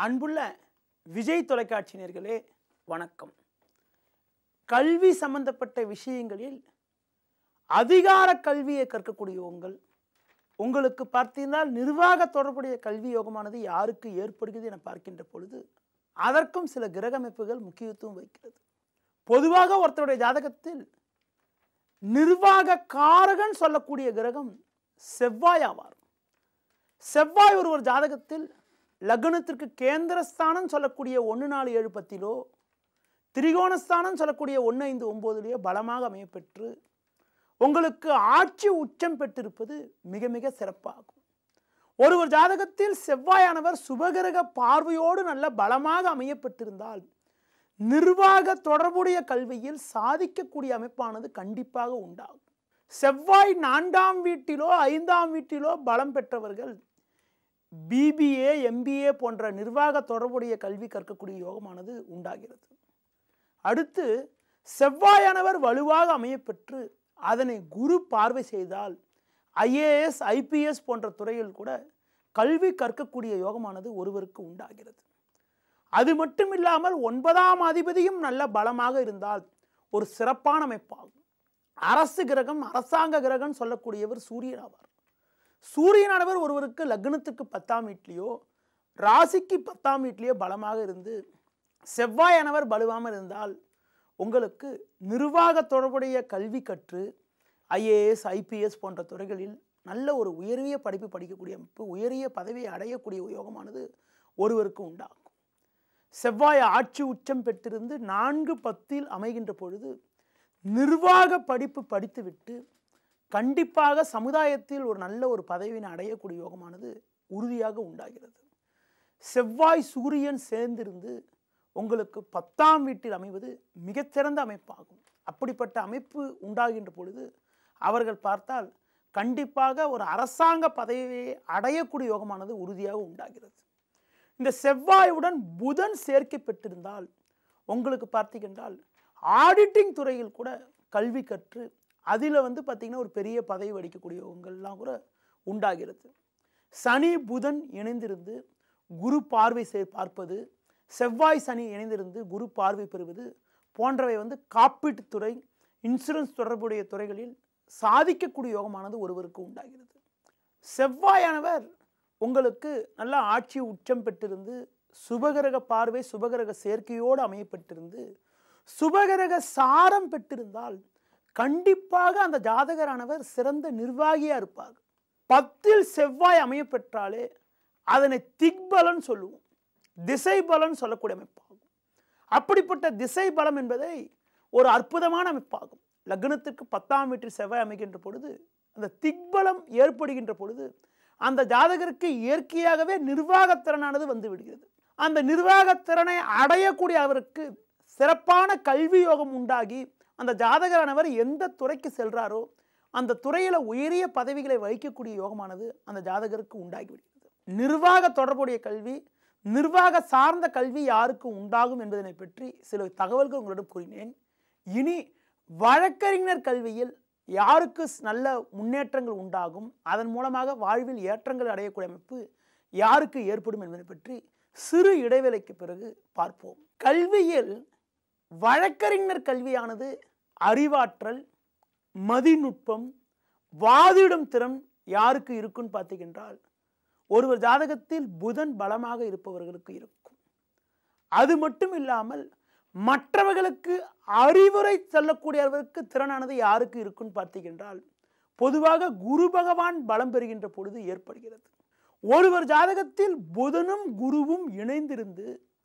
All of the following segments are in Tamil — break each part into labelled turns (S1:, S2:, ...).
S1: அன்புள்ள விஜய் தொலைக்காட்சி நேர்களே வணக்கம் கல்வி சம்பந்தப்பட்ட விஷயங்களில் அதிகார கல்வியை கற்கக்கூடிய உங்கள் உங்களுக்கு பார்த்தீங்கன்னா நிர்வாக தொடர்புடைய கல்வி யோகமானது யாருக்கு ஏற்படுகிறது என பார்க்கின்ற பொழுது அதற்கும் சில கிரக அமைப்புகள் முக்கியத்துவம் வைக்கிறது பொதுவாக ஒருத்தருடைய ஜாதகத்தில் நிர்வாக காரகன் சொல்லக்கூடிய கிரகம் செவ்வாய் ஆவார் செவ்வாய் ஒரு ஒரு ஜாதகத்தில் லக்னத்திற்கு கேந்திரஸ்தானம் சொல்லக்கூடிய ஒன்று நாலு ஏழு பத்திலோ திரிகோணஸ்தானம் சொல்லக்கூடிய ஒன்று ஐந்து ஒம்போதுலேயோ பலமாக அமையப்பெற்று உங்களுக்கு ஆட்சி உச்சம் பெற்றிருப்பது மிக மிக சிறப்பாகும் ஒருவர் ஜாதகத்தில் செவ்வாயானவர் சுபகிரக பார்வையோடு நல்ல பலமாக அமையப்பட்டிருந்தால் நிர்வாக தொடர்புடைய கல்வியில் சாதிக்கக்கூடிய அமைப்பானது கண்டிப்பாக உண்டாகும் செவ்வாய் நான்காம் வீட்டிலோ ஐந்தாம் வீட்டிலோ பலம் பெற்றவர்கள் பிபிஏ எம்பிஏ போன்ற நிர்வாக தொடர்புடைய கல்வி கற்கக்கூடிய யோகமானது உண்டாகிறது அடுத்து செவ்வாயானவர் வலுவாக அமையப்பெற்று அதனை குரு பார்வை செய்தால் ஐஏஎஸ் ஐபிஎஸ் போன்ற துறையில் கூட கல்வி கற்கக்கூடிய யோகமானது ஒருவருக்கு உண்டாகிறது அது மட்டும் இல்லாமல் ஒன்பதாம் அதிபதியும் நல்ல பலமாக இருந்தால் ஒரு சிறப்பான அமைப்பாகும் அரசு கிரகம் அரசாங்க கிரகம் சொல்லக்கூடியவர் சூரியன் ஆவார் சூரியனானவர் ஒருவருக்கு லக்னத்துக்கு பத்தாம் வீட்லேயோ ராசிக்கு பத்தாம் வீட்லேயோ பலமாக இருந்து செவ்வாயானவர் பலுவாமல் இருந்தால் உங்களுக்கு நிர்வாக தொடர்புடைய கல்வி கற்று ஐஏஎஸ் ஐபிஎஸ் போன்ற துறைகளில் நல்ல ஒரு உயரிய படிப்பு படிக்கக்கூடிய அமைப்பு உயரிய பதவியை அடையக்கூடிய யோகமானது ஒருவருக்கு உண்டாகும் செவ்வாய் ஆட்சி உச்சம் பெற்றிருந்து நான்கு பத்தில் அமைகின்ற பொழுது நிர்வாக படிப்பு படித்துவிட்டு கண்டிப்பாக சமுதாயத்தில் ஒரு நல்ல ஒரு பதவியினை அடையக்கூடிய யோகமானது உறுதியாக உண்டாகிறது செவ்வாய் சூரியன் சேர்ந்திருந்து உங்களுக்கு பத்தாம் வீட்டில் அமைவது மிகச்சிறந்த அமைப்பாகும் அப்படிப்பட்ட அமைப்பு உண்டாகின்ற பொழுது அவர்கள் பார்த்தால் கண்டிப்பாக ஒரு அரசாங்க பதவியை அடையக்கூடிய யோகமானது உறுதியாக உண்டாகிறது இந்த செவ்வாயுடன் புதன் சேர்க்கை பெற்றிருந்தால் உங்களுக்கு பார்த்தீங்கன்றால் ஆடிட்டிங் துறையில் கூட கல்வி கற்று அதில் வந்து பார்த்திங்கன்னா ஒரு பெரிய பதவி வடிக்கக்கூடிய யோகங்கள்லாம் கூட உண்டாகிறது சனி புதன் இணைந்திருந்து குரு பார்வை சே பார்ப்பது செவ்வாய் சனி இணைந்திருந்து குரு பார்வை பெறுவது போன்றவை வந்து காப்பீட்டுத் துறை இன்சூரன்ஸ் தொடர்புடைய துறைகளில் சாதிக்கக்கூடிய யோகமானது ஒருவருக்கு உண்டாகிறது செவ்வாயானவர் உங்களுக்கு நல்ல ஆட்சி உச்சம் பெற்றிருந்து சுபகிரக பார்வை சுபகிரக சேர்க்கையோடு அமையப்பட்டிருந்து சுபகிரக சாரம் பெற்றிருந்தால் கண்டிப்பாக அந்த ஜாதகரானவர் சிறந்த நிர்வாகியாக இருப்பார் பத்தில் செவ்வாய் அமையப்பெற்றாலே அதனை திக்பலன் சொல்லுவோம் திசை பலன் சொல்லக்கூடிய அமைப்பாகும் அப்படிப்பட்ட திசை பலம் என்பதை ஒரு அற்புதமான அமைப்பாகும் லக்னத்துக்கு பத்தாம் வீட்டில் செவ்வாய் அமைகின்ற பொழுது அந்த திக்பலம் ஏற்படுகின்ற பொழுது அந்த ஜாதகருக்கு இயற்கையாகவே நிர்வாகத்திறனானது வந்து விடுகிறது அந்த நிர்வாகத்திறனை அடையக்கூடிய அவருக்கு சிறப்பான கல்வி யோகம் உண்டாகி அந்த ஜாதகரானவர் எந்த துறைக்கு செல்றாரோ அந்த துறையில் உயரிய பதவிகளை வகிக்கக்கூடிய யோகமானது அந்த ஜாதகருக்கு உண்டாகிவிடுகிறது நிர்வாக தொடர்புடைய கல்வி நிர்வாக சார்ந்த கல்வி யாருக்கு உண்டாகும் என்பதனை பற்றி சில தகவல்கள் உங்களிடம் கூறினேன் இனி வழக்கறிஞர் கல்வியில் யாருக்கு நல்ல முன்னேற்றங்கள் உண்டாகும் அதன் மூலமாக வாழ்வில் ஏற்றங்கள் அடையக்கூடிய அமைப்பு யாருக்கு ஏற்படும் என்பதை பற்றி சிறு இடைவேளைக்கு பிறகு பார்ப்போம் கல்வியில் வழக்கறிஞர் கல்வியானது அறிவாற்றல் மதிநுட்பம் வாதிடும் திறன் யாருக்கு இருக்குன்னு பார்த்தீங்கன்றால் ஒருவர் ஜாதகத்தில் புதன் பலமாக இருப்பவர்களுக்கு இருக்கும் அது மட்டும் இல்லாமல் மற்றவர்களுக்கு அறிவுரை சொல்லக்கூடியவருக்கு திறனானது யாருக்கு இருக்குன்னு பார்த்தீங்கன்றால் பொதுவாக குரு பகவான் பலம் பெறுகின்ற பொழுது ஏற்படுகிறது ஒருவர் ஜாதகத்தில் புதனும் குருவும் இணைந்திருந்து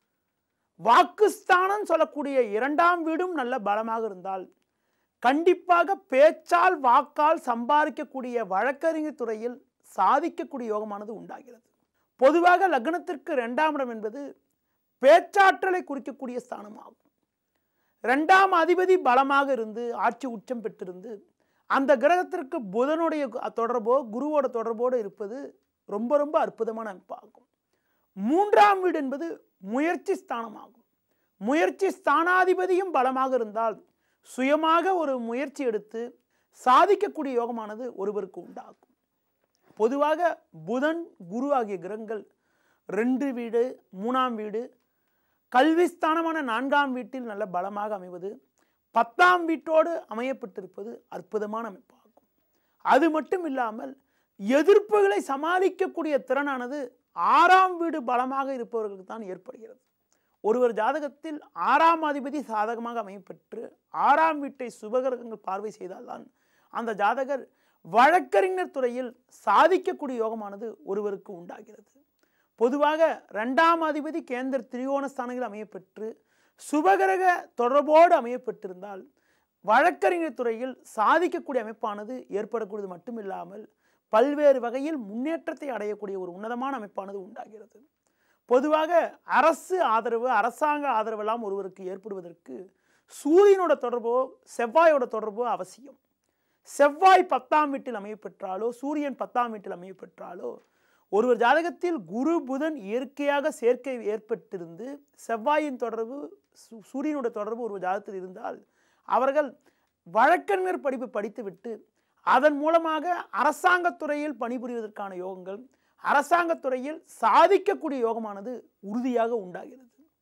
S1: வாக்குஸ்தானம் சொல்லக்கூடிய இரண்டாம் வீடும் நல்ல பலமாக இருந்தால் கண்டிப்பாக பேச்சால் வாக்கால் சம்பாதிக்கக்கூடிய வழக்கறிஞர் துறையில் சாதிக்கக்கூடிய யோகமானது உண்டாகிறது பொதுவாக லக்னத்திற்கு இரண்டாம் இடம் என்பது பேச்சாற்றலை குறிக்கக்கூடிய ஸ்தானமாகும் ரெண்டாம் அதிபதி பலமாக இருந்து ஆட்சி உச்சம் பெற்றிருந்து அந்த கிரகத்திற்கு புதனுடைய தொடர்போ குருவோட தொடர்போடு இருப்பது ரொம்ப ரொம்ப அற்புதமான அமைப்பாகும் மூன்றாம் வீடு என்பது முயற்சி ஸ்தானமாகும் முயற்சி ஸ்தானாதிபதியும் பலமாக இருந்தால் சுயமாக ஒரு முயற்சி எடுத்து சாதிக்கக்கூடிய யோகமானது ஒருவருக்கு உண்டாகும் பொதுவாக புதன் குரு ஆகிய கிரகங்கள் ரெண்டு வீடு மூணாம் வீடு கல்விஸ்தானமான நான்காம் வீட்டில் நல்ல பலமாக அமைவது பத்தாம் வீட்டோடு அமையப்பட்டிருப்பது அற்புதமான அமைப்பாகும் அது மட்டும் இல்லாமல் எதிர்ப்புகளை சமாளிக்கக்கூடிய திறனானது ஆறாம் வீடு பலமாக இருப்பவர்களுக்கு தான் ஏற்படுகிறது ஒருவர் ஜாதகத்தில் ஆறாம் அதிபதி சாதகமாக அமையப்பெற்று ஆறாம் வீட்டை சுபகிரகங்கள் பார்வை செய்தால்தான் அந்த ஜாதகர் வழக்கறிஞர் துறையில் சாதிக்கக்கூடிய யோகமானது ஒருவருக்கு உண்டாகிறது பொதுவாக ரெண்டாம் அதிபதி கேந்திர திரிகோண ஸ்தானங்கள் அமையப்பெற்று சுபகிரக தொடர்போடு அமையப்பட்டிருந்தால் வழக்கறிஞர் துறையில் சாதிக்கக்கூடிய அமைப்பானது ஏற்படக்கூடியது மட்டுமில்லாமல் பல்வேறு வகையில் முன்னேற்றத்தை அடையக்கூடிய ஒரு உன்னதமான அமைப்பானது உண்டாகிறது பொதுவாக அரசு ஆதரவு அரசாங்க ஆதரவெல்லாம் ஒருவருக்கு ஏற்படுவதற்கு சூரியனோட தொடர்போ செவ்வாயோட தொடர்போ அவசியம் செவ்வாய் பத்தாம் வீட்டில் அமையப்பெற்றாலோ சூரியன் பத்தாம் வீட்டில் அமையப்பெற்றாலோ ஒருவர் ஜாதகத்தில் குரு புதன் இயற்கையாக சேர்க்கை ஏற்பட்டிருந்து செவ்வாயின் தொடர்பு சூ- சூரியனோட தொடர்பு ஒரு ஜாதகத்தில் இருந்தால் அவர்கள் வழக்கறிஞர் படிப்பு படித்துவிட்டு அதன் மூலமாக அரசாங்கத் துறையில் பணிபுரிவதற்கான யோகங்கள் அரசாங்கத் துறையில் சாதிக்கக்கூடிய யோகமானது உறுதியாக உண்டாகிறது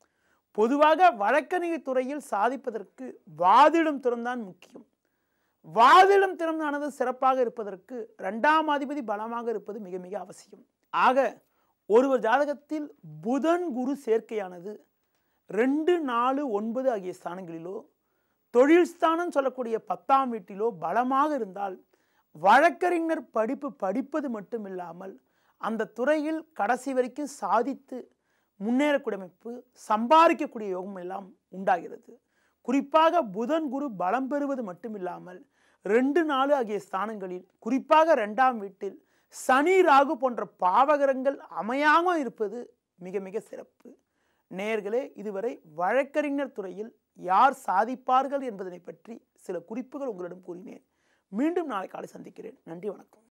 S1: பொதுவாக வழக்கறிஞர் துறையில் சாதிப்பதற்கு வாதிடும் திறம்தான் முக்கியம் வாதிடும் திறனானது சிறப்பாக இருப்பதற்கு இரண்டாம் அதிபதி பலமாக இருப்பது மிக மிக அவசியம் ஆக ஒருவர் ஜாதகத்தில் புதன் குரு சேர்க்கையானது ரெண்டு நாலு ஒன்பது ஆகிய ஸ்தானங்களிலோ தொழில் ஸ்தானம் சொல்லக்கூடிய பத்தாம் வீட்டிலோ பலமாக இருந்தால் வழக்கறிஞர் படிப்பு படிப்பது மட்டுமில்லாமல் அந்த துறையில் கடைசி வரைக்கும் சாதித்து முன்னேறக்கூடிய அமைப்பு சம்பாதிக்கக்கூடிய யோகம் எல்லாம் உண்டாகிறது குறிப்பாக புதன் குரு பலம் பெறுவது மட்டுமில்லாமல் ரெண்டு நாலு ஆகிய ஸ்தானங்களில் குறிப்பாக ரெண்டாம் வீட்டில் சனி ராகு போன்ற பாவகரங்கள் அமையாமல் இருப்பது மிக மிக சிறப்பு நேயர்களே இதுவரை வழக்கறிஞர் துறையில் யார் சாதிப்பார்கள் என்பதனை பற்றி சில குறிப்புகள் உங்களிடம் கூறினேன் மீண்டும் நாளை காலை சந்திக்கிறேன் நன்றி வணக்கம்